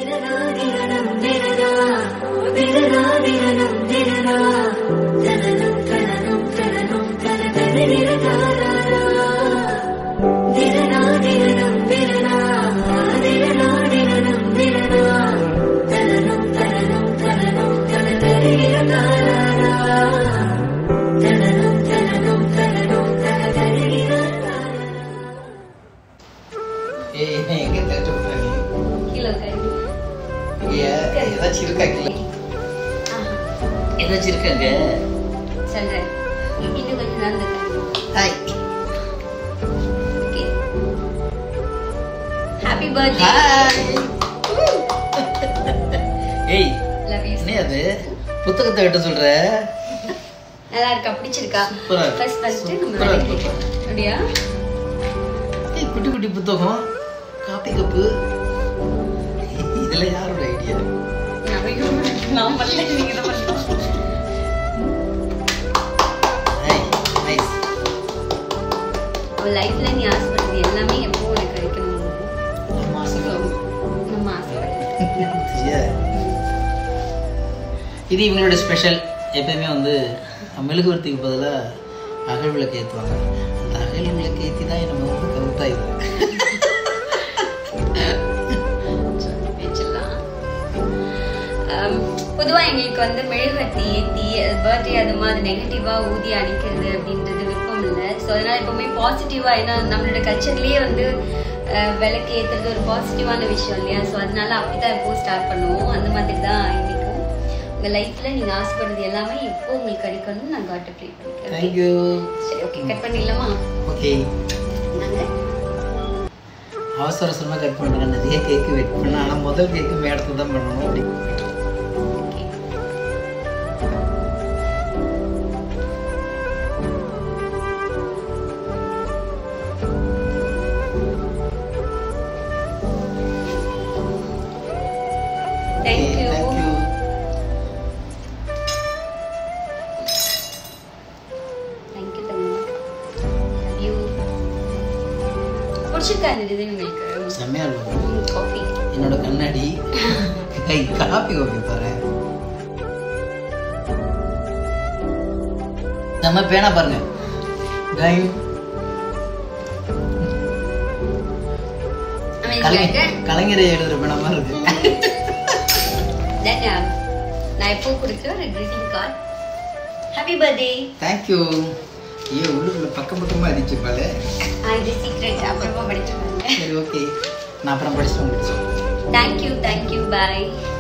ஏய் என்ன எங்க தேட்ட போறாங்க கீழே உட்காரு. ஏதாச்சும் இருக்கா கீழே ஆஹா, ஏதாச்சும் இருக்காங்க சொல்றேன் இன்னும் கொஞ்சம் நடந்துக்க hi okay happy birthday hi ஏய் லவ் யூ என்ன அது புத்தகத்தை வெட்ட சொல்ற நல்லா இருக்கா பிடிச்சிருக்கா சூப்பரா இருக்கு. ஃபர்ஸ்ட் ஃபர்ஸ்ட் நம்ம சூப்பரா இருக்கு. விளக்கி அப்படியா ஏய் குட்டி குட்டி புத்தகம் காப்பி கப்பு இதுல யாரோட ஐடியா நான் பண்ணல நீங்க தான் பண்ணலாம் ஹாய் நைஸ் அவள் லைஃப்ல நீ ஆசைப்படுறது எல்லாமே எப்போ உனக்கு கிடைக்கணும் மாசம் நம்ம ஆசைப்படுறது இது இவங்களோட ஸ்பெஷல் எப்பயுமே வந்து மெழுகுவர்த்திக்கு பதிலாக அகல் விளக்கு ஏற்றுவாங்க அந்த அகல் விளக்கு ஏற்றி தான் நம்ம வந்து கவுட்டாயிருக்கு வச்சிடலாம் பொதுவா எங்களுக்கு வந்து மெழுகுவர்த்தி ஏத்தி பர்த்டே அது மாதிரி நெகட்டிவா ஊதி அடிக்கிறது அப்படின்றது விருப்பம் இல்லை ஸோ அதனால எப்பவுமே பாசிட்டிவா ஏன்னா நம்மளோட கல்ச்சர்லயே வந்து அஹ், விளக்கு ஏத்துறது ஒரு பாசிட்டிவான விஷயம் இல்லையா ஸோ அதனால அப்படிதான் எப்போ ஸ்டார்ட் பண்ணுவோம் அந்த மாதிரி தான் இன்னைக்கும் உங்க லைஃப்ல நீங்க ஆசைப்படுறது எல்லாமே எப்போ உங்களுக்கு கிடைக்கணும்னு நான் காட்ட ப்ரே பண்ணிக்கிறேன் தேங்க்யூ சரி ஓகே கட் பண்ணிடலாமா ஓகே நாங்க அவசர அவசரமாக கட் பண்ணுறேன் நிறைய கேக்கு வெயிட் பண்ணேன் ஆனால் முதல் கேக்கு மேடத்தில் தான் பண்ணணும் அப்படி okay thank you thank you thank you தங்க லவ் யூ பிடிச்சிருக்கா இந்த டிசைன் உங்களுக்கு செம்மையாக இருக்கும் காஃபி என்னோட கண்ணாடி கை காப்பி காப்பி பாரு நம்ம பேனா பாருங்க கை கலைஞர் கலைஞரை எழுதுற பேனா மாதிரி இருக்கு தென் நான் எப்போ கொடுக்குற ஒரு greeting card happy birthday thank you ஐயோ உள்ளுக்குள்ள பக்கம் பக்கமா இருந்துச்சுப்பாலே இது சீக்ரெட் அப்புறமா படிச்சுக்கோங்க சரி ஓகே நான் அப்புறம் படிச்சுட்டு உங்களுக்கு சொல்றேன் தேங்க்யூ தேங்க்யூ பாய்